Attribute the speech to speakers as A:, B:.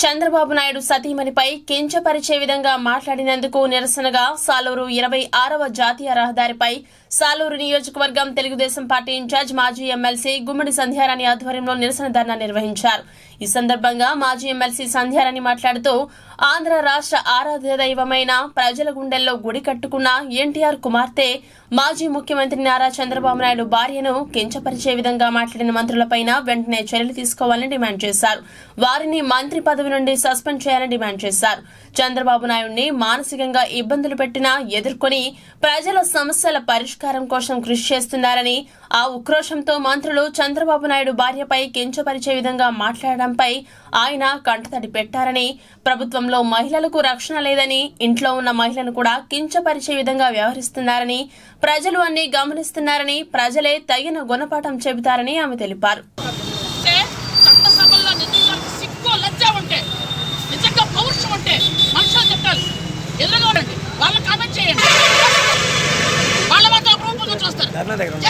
A: చంద్రబాబు నాయుడు సతీమణిపై కించపరిచే విధంగా మాట్లాడినందుకు నిరసనగా సాలూరు ఇరవై ఆరవ జాతీయ రహదారిపై సాలూరు నియోజకవర్గం తెలుగుదేశం పార్టీ ఇన్ఛార్జ్ మాజీ ఎమ్మెల్సీ గుమ్మడి సంధ్యారాణి ఆధ్వర్యంలో నిరసన ధర్నా నిర్వహించారు ఈ సందర్భంగా మాజీ ఎమ్మెల్సీ సంధ్యారాణి మాట్లాడుతూ ఆంధ్ర రాష్ట్ర ఆరాధ్య దైవమైన ప్రజల గుండెల్లో గుడి కట్టుకున్న ఎన్టీఆర్ కుమార్తె మాజీ ముఖ్యమంత్రి నారా చంద్రబాబు నాయుడు భార్యను కించపరిచే విధంగా మాట్లాడిన మంత్రులపైన వెంటనే చర్యలు తీసుకోవాలని డిమాండ్ చేశారు వారిని మంత్రి పదవి నుండి సస్పెండ్ చేయాలని డిమాండ్ చేశారు చంద్రబాబు నాయుడిని మానసికంగా ఇబ్బందులు పెట్టినా ఎదుర్కొని ప్రజల సమస్యల పరిష్కారం కోసం కృషి చేస్తున్నారని ఆ ఉక్రోషంతో మంత్రులు చంద్రబాబు నాయుడు భార్యపై కించపరిచే విధంగా మాట్లాడడంపై ఆయన కంటతడి పెట్టారని ప్రభుత్వంలో మహిళలకు రక్షణ లేదని ఇంట్లో ఉన్న మహిళను కూడా కించపరిచే విధంగా వ్యవహరిస్తున్నారని ప్రజలు అన్ని గమనిస్తున్నారని ప్రజలే తగిన గుణపాఠం చెబుతారని ఆమె తెలిపారు
B: అంటే చట్టసభల్లో నిజంగా సిగ్గు లజ్జ ఉంటే నిజంగా పౌరుషం ఉంటే మనుషులు తిట్టాలి ఎదురుగా ఉండండి వాళ్ళ కామెంట్ చేయండి వాళ్ళ మాత్రం అప్రూపంగా చూస్తారు